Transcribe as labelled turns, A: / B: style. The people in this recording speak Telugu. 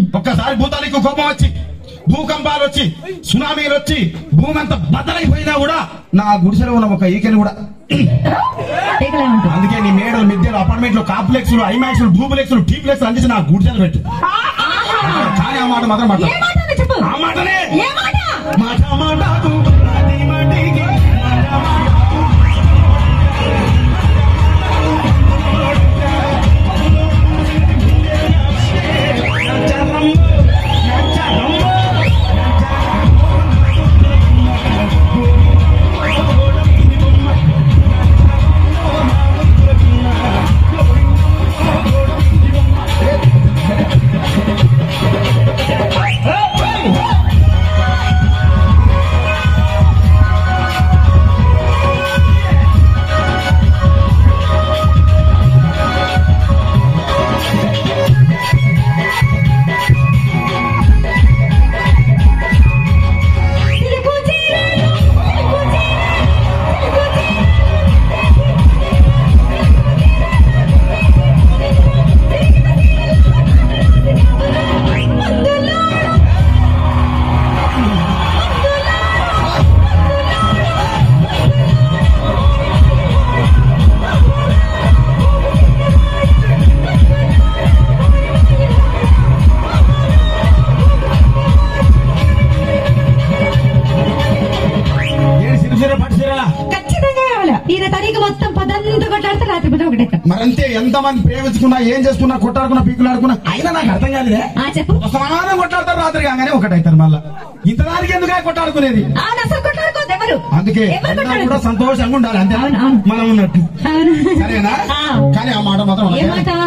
A: ఒక్కసారి భూతానికి కోపం వచ్చి భూకంపాలు వచ్చి సునామీలు వచ్చి భూమి అంతా బద్దలైపోయినా కూడా నా గుడిసెలో ఉన్న ఒక ఈకెని కూడా
B: టీకలే ఉంటుంది
A: అందుకే నీ మేడలు మిద్దెలు అపార్ట్మెంట్లు కాంప్లెక్స్ ఐమాక్స్ డూప్లెక్స్ టీప్లెక్స్ అందించి నా గుడిసెలు పెట్టు కానీ ఆ మాట మాత్రం
B: ఏ
A: మాట్లాడు
B: మాట ఉందో చెప్పు
A: ఆ మాటనే
B: ఏ మాట
A: మాట మాటకు అది మటికి మాట మాట
B: సిలుకు చీరలు, సిలుకు చీరలు,
A: ఏడు సిరిసిర పట్టు సిరలా
B: ఖచ్చితంగా కావాలా ఈయన తనకి మొత్తం పదంతా కొట్లాడితే రాత్రి పూట ఒకటే
A: మరంతే ఎంతమంది ప్రేమించుకున్నా ఏం చేసుకున్నా కొట్టాడుకున్నా పీకులాడుకున్నా అయినా నాకు అర్థం కాదులే
B: ఆ చెప్పు
A: సమానం కొట్లాడతారు రాత్రి కాగానే ఒకటైతారు మళ్ళా ఇంత దానికి ఎందుకు కొట్టాడుకునేది
B: అవును అసలు కొట్లాడుకోవద్దు ఎవరు
A: అందుకే
B: ఎవరు
A: అందరూ కూడా
B: కొట్లాడుకోవద్దు
A: సంతోషంగా ఉండాలి అంతే
B: అవును, అవును.
A: మనం ఉన్నట్టు
B: అవును
A: సరేనా
B: ఆ.
A: కానీ ఆ మాట మాత్రం
B: ఏ
A: అనకే.
B: మాట